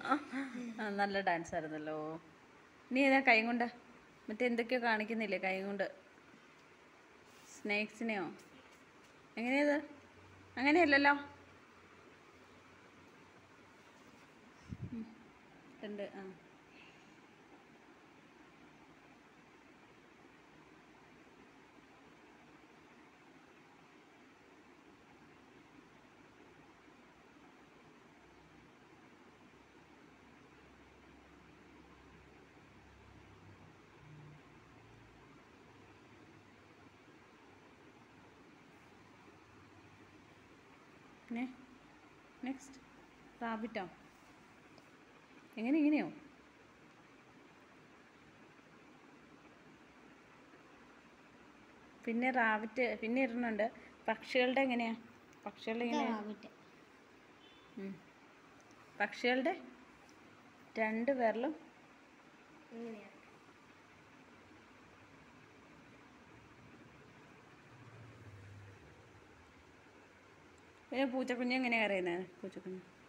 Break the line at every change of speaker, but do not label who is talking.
ആ, നല്ല ഡാൻസ് ആയിരുന്നല്ലോ നീ ഏതാ കൈ കൊണ്ട് മറ്റേ എന്തൊക്കെയോ കാണിക്കുന്നില്ലേ കൈ കൊണ്ട് സ്നേക്സിനെയോ എങ്ങനെയത് അങ്ങനെയല്ലല്ലോ ഉം. ഉണ്ട് ആ പിന്നെ നെക്സ്റ്റ് റാബിറ്റോ എങ്ങനെ ഇങ്ങനെയോ പിന്നെ റാബിറ്റ് പിന്നെ ഇടുന്നുണ്ട് പക്ഷികളുടെ എങ്ങനെയാ പക്ഷികളുടെ എങ്ങനെയാ
റാബിറ്റ്
ഉം. പക്ഷികളുടെ രണ്ട് വിരലും
ഇങ്ങനെയാ
പിന്നെ പൂച്ചക്കുഞ്ഞ് എങ്ങനെയാ അറിയുന്നത് പൂച്ചക്കുഞ്ഞ്